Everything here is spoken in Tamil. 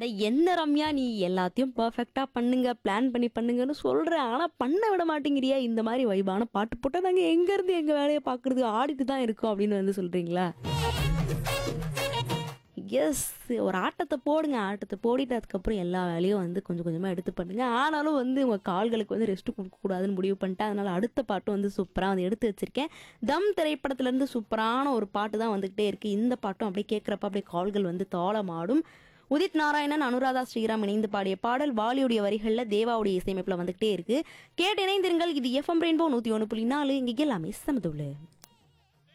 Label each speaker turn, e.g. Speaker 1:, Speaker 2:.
Speaker 1: அட என்ன ரம்யா நீ எல்லாத்தையும் பர்ஃபெக்டா பண்ணுங்க பிளான் பண்ணி பண்ணுங்கன்னு சொல்ற ஆனா பண்ண விட மாட்டேங்கிறியா இந்த மாதிரி வைபான பாட்டு போட்டா நாங்க எங்க இருந்து எங்க வேலையை பாக்குறது ஆடிட்டு தான் இருக்கோம் அப்படின்னு வந்து சொல்றீங்களா எஸ் ஒரு ஆட்டத்தை போடுங்க ஆட்டத்தை போடிட்டு அதுக்கப்புறம் எல்லா வேலையும் வந்து கொஞ்சம் கொஞ்சமாக எடுத்து பண்ணுங்க ஆனாலும் வந்து உங்கள் கால்களுக்கு வந்து ரெஸ்ட் கொடுக்கக்கூடாதுன்னு முடிவு பண்ணிட்டேன் அதனால அடுத்த பாட்டு வந்து சூப்பராக வந்து எடுத்து வச்சிருக்கேன் தம் திரைப்படத்துலேருந்து சூப்பரான ஒரு பாட்டு தான் வந்துகிட்டே இருக்கு இந்த பாட்டும் அப்படியே கேட்குறப்ப அப்படியே கால்கள் வந்து தாளமாடும் உதித் நாராயணன் அனுராதா ஸ்ரீராம் இணைந்து பாடிய பாடல் வாலியுடைய வரிகளில் தேவாவுடைய இசையமைப்பில் வந்துகிட்டே இருக்கு கேட்டு இணைந்திருங்கள் இது எஃப்எம் ரெயின்போ நூற்றி ஒன்று புள்ளி நாலு இங்கே எல்லாமே சமதுள்ளு